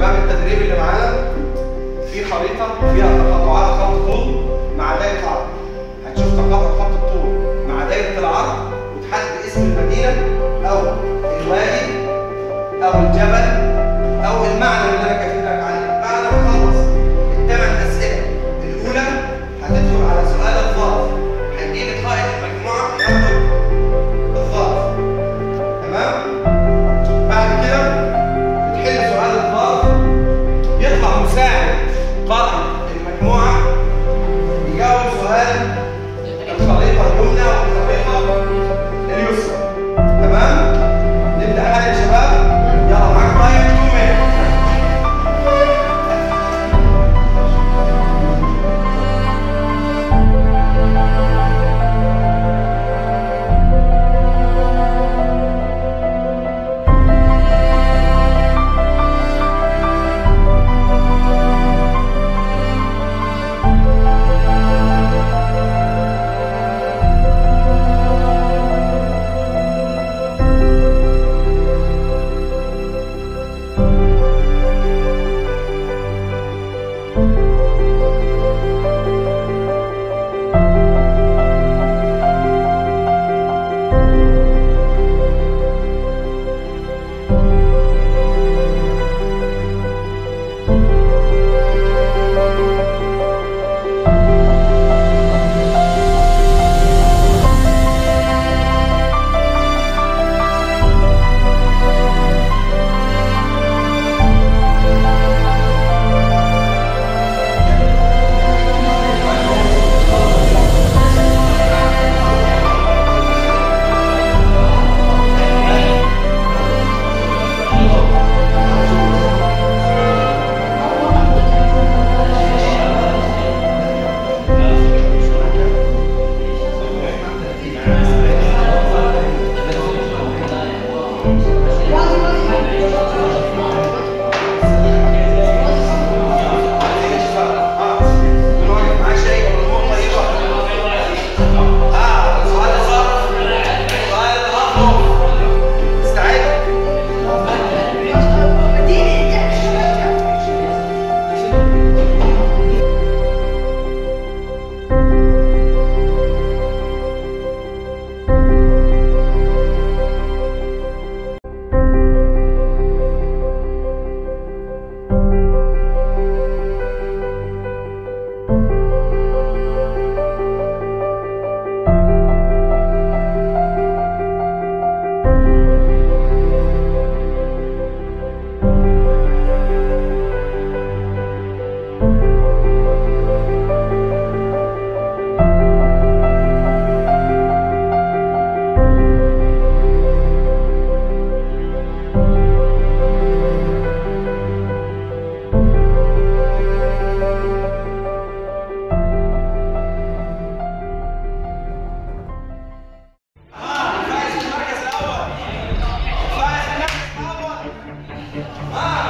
شباب التدريب اللي معانا في خريطة فيها تقاطعات خط طول مع دايرة عرض هتشوف تقاطع خط الطول مع دايرة العرض وتحدد اسم المدينة أو الوادي أو الجبل أو المعنى اللي أنا كاتب لك عليه بعد ما تخلص الثمان أسئلة الأولى هتدخل على سؤال الظرف هيجيلك قائد المجموعة ياخد الظرف تمام؟ بعد كده بتحل سؤال الظرف يطلع مساعد قائد المجموعة يجاوب سؤال الخريطة اليمنى والخريطة اليسرى تمام؟ نبدأ حل يا شباب يلا معاك رايح تومي عايزين يا شباب اه نوقف معاه شيء والامور طيبه اه سؤال الظرف سؤال الظرف استعد فايز المركز الاول فايز المركز الاول ها